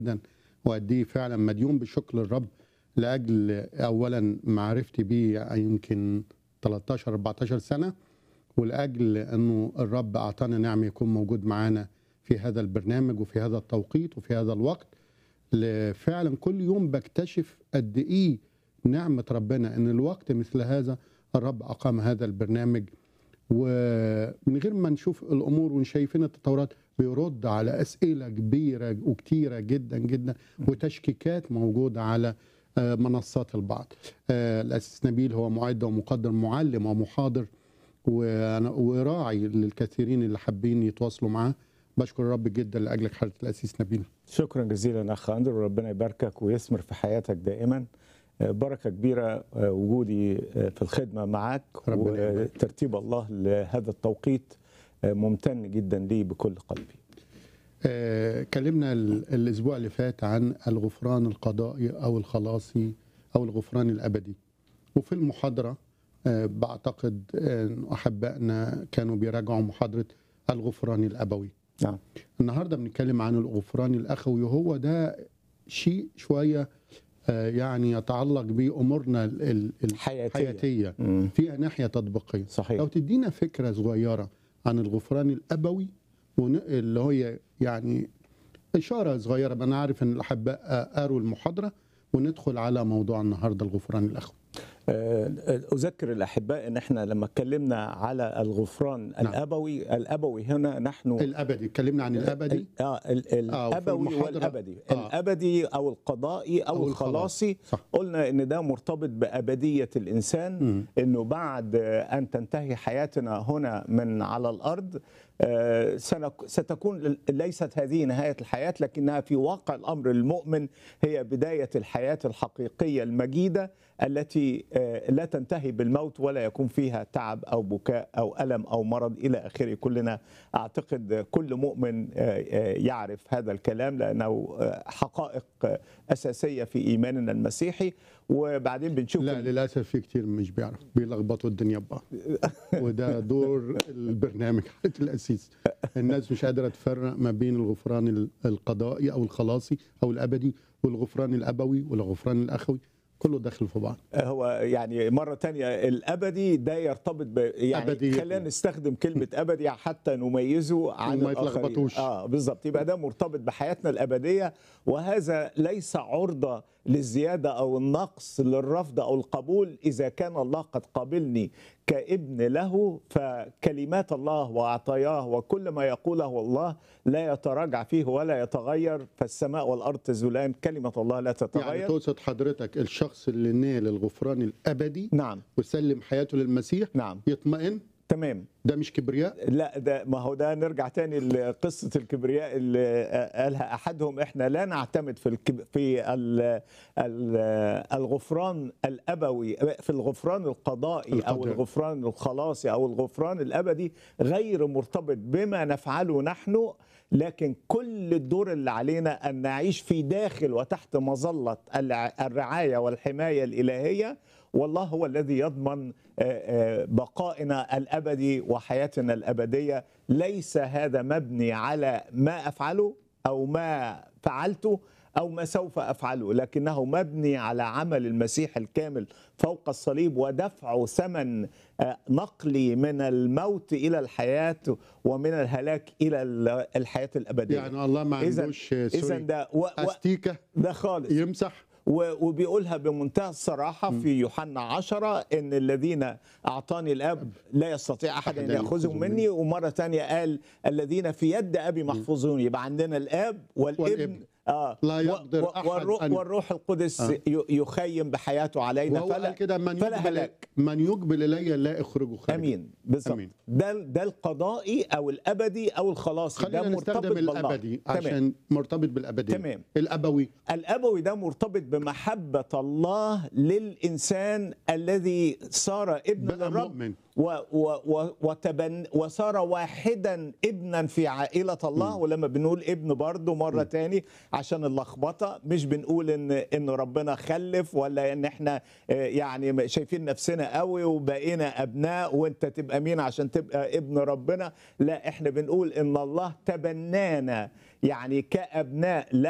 جدا وقد ايه فعلا مديون بالشكر للرب لاجل اولا معرفتي بيه يمكن 13 14 سنه ولاجل انه الرب اعطانا نعمه يكون موجود معانا في هذا البرنامج وفي هذا التوقيت وفي هذا الوقت فعلا كل يوم بكتشف قد ايه نعمه ربنا ان الوقت مثل هذا الرب اقام هذا البرنامج ومن غير ما نشوف الامور ونشايفين التطورات بيرد على اسئله كبيره وكتيره جدا جدا وتشكيكات موجوده على منصات البعض. الاسيس نبيل هو معد ومقدر معلم ومحاضر وراعي للكثيرين اللي حابين يتواصلوا معاه. بشكر الرب جدا لاجلك حضره الاسيس نبيل. شكرا جزيلا اخ اندرو ربنا يباركك ويثمر في حياتك دائما. بركه كبيره وجودي في الخدمه معك وترتيب الله لهذا التوقيت ممتن جدا لي بكل قلبي آه كلمنا الاسبوع اللي فات عن الغفران القضائي او الخلاصي او الغفران الابدي وفي المحاضره آه بعتقد ان احبائنا كانوا بيراجعوا محاضره الغفران الابوي نعم النهارده بنتكلم عن الغفران الاخوي وهو ده شيء شويه يعني يتعلق بامورنا الحياتيه, الحياتية فيها ناحيه تطبيقيه صحيح لو تدينا فكره صغيره عن الغفران الابوي اللي هي يعني اشاره صغيره انا عارف ان الاحباء قروا المحاضره وندخل على موضوع النهارده الغفران الاخوي اذكر الاحباء ان احنا لما اتكلمنا على الغفران نعم. الابوي الابوي هنا نحن الابدي اتكلمنا عن الابدي اه الابوي والابدي آه. الابدي او القضائي او, أو الخلاصي قلنا ان ده مرتبط بابديه الانسان م. انه بعد ان تنتهي حياتنا هنا من على الارض ستكون ليست هذه نهايه الحياه لكنها في واقع الامر المؤمن هي بدايه الحياه الحقيقيه المجيده التي لا تنتهي بالموت ولا يكون فيها تعب او بكاء او الم او مرض الى اخره كلنا اعتقد كل مؤمن يعرف هذا الكلام لانه حقائق اساسيه في ايماننا المسيحي وبعدين بنشوف لا للاسف في كتير مش بيعرف بيلخبطوا الدنيا ببعض وده دور البرنامج حضرتك الاسيس الناس مش قادره تفرق ما بين الغفران القضائي او الخلاصي او الابدي والغفران الابوي والغفران الاخوي كله داخل في بعض هو يعني مرة تانية الأبدي ده يرتبط ب يعني أبدي خلينا نستخدم كلمة أبدي حتى نميزه عن ما يتلخبطوش اه بالظبط يبقى ده مرتبط بحياتنا الأبدية وهذا ليس عرضة للزيادة أو النقص للرفض أو القبول إذا كان الله قد قابلني كابن له فكلمات الله وعطاياه وكل ما يقوله الله لا يتراجع فيه ولا يتغير فالسماء والأرض تزولان كلمة الله لا تتغير يعني تقصد حضرتك الشخص اللي نال الغفران الأبدي نعم وسلم حياته للمسيح نعم يطمئن تمام ده مش كبرياء لا ده ما هو ده نرجع تاني لقصه الكبرياء اللي قالها احدهم احنا لا نعتمد في الكب في ال ال الغفران الابوي في الغفران القضائي القدر. او الغفران الخلاصي او الغفران الابدي غير مرتبط بما نفعله نحن لكن كل الدور اللي علينا ان نعيش في داخل وتحت مظله الرعايه والحمايه الالهيه والله هو الذي يضمن بقائنا الابدي وحياتنا الابديه ليس هذا مبني على ما افعله او ما فعلته او ما سوف افعله لكنه مبني على عمل المسيح الكامل فوق الصليب ودفع ثمن نقلي من الموت الى الحياه ومن الهلاك الى الحياه الابديه يعني الله ما عندوش اذا ده و... استيكه ده خالص يمسح وبيقولها بمنتهى الصراحه في يوحنا عشرة ان الذين اعطاني الاب لا يستطيع احد ان ياخذهم مني ومره ثانيه قال الذين في يد ابي محفوظون يبقى عندنا الاب والابن, والابن. آه لا يقدر أحد والروح, أن... والروح القدس آه. يخيم بحياته علينا فلا كده من يقبل من يقبل الي لا اخرجه خارج امين بالظبط ده ده القضائي او الابدي او الخلاصي ده مرتبط الابدي عشان تمام. مرتبط بالابديه تمام الابوي الابوي ده مرتبط بمحبه الله للانسان الذي صار ابن للرب و و وتبن وصار واحدا ابنا في عائله الله م. ولما بنقول ابن برضه مره م. تاني عشان اللخبطه مش بنقول ان ان ربنا خلف ولا ان احنا يعني شايفين نفسنا قوي وبقينا ابناء وانت تبقى مين عشان تبقى ابن ربنا لا احنا بنقول ان الله تبنانا يعني كابناء لا